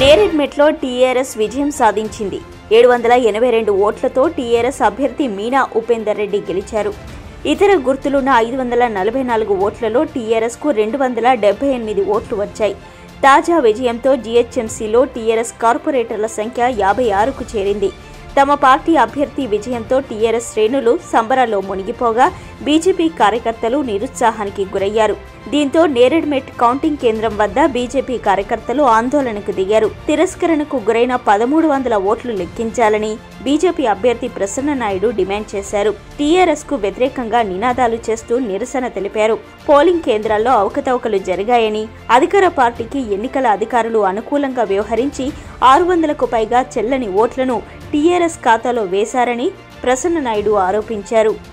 నేరెడ్మెట్లో TRS విజయం సాధించింది ఏడు వందల ఎనభై రెండు ఓట్లతో టీఆర్ఎస్ అభ్యర్థి మీనా ఉపేందర్ రెడ్డి గెలిచారు ఇతర గుర్తులున్న ఐదు వందల నలభై నాలుగు ఓట్లలో టీఆర్ఎస్కు రెండు వందల డెబ్బై ఎనిమిది ఓట్లు వచ్చాయి తాజా విజయంతో జీహెచ్ఎంసీలో టీఆర్ఎస్ కార్పొరేటర్ల సంఖ్య యాభై ఆరుకు చేరింది తమ పార్టీ అభ్యర్థి విజయంతో టీఆర్ఎస్ శ్రేణులు సంబరాల్లో మునిగిపోగా బీజేపీ కార్యకర్తలు నిరుత్సాహానికి గురయ్యారు దీంతో నేరెడ్మెట్ కౌంటింగ్ కేంద్రం వద్ద బీజేపీ కార్యకర్తలు ఆందోళనకు దిగారు తిరస్కరణకు గురైన పదమూడు వందల ఓట్లు లెక్కించాలని బీజేపీ అభ్యర్థి ప్రసన్న నాయుడు డిమాండ్ చేశారు టీఆర్ఎస్ కు వ్యతిరేకంగా నినాదాలు చేస్తూ నిరసన తెలిపారు పోలింగ్ కేంద్రాల్లో అవకతవకలు జరిగాయని అధికార పార్టీకి ఎన్నికల అధికారులు అనుకూలంగా వ్యవహరించి ఆరు వందలకు పైగా చెల్లని ఓట్లను టీఆర్ఎస్ ఖాతాలో వేశారని ప్రసన్న నాయుడు ఆరోపించారు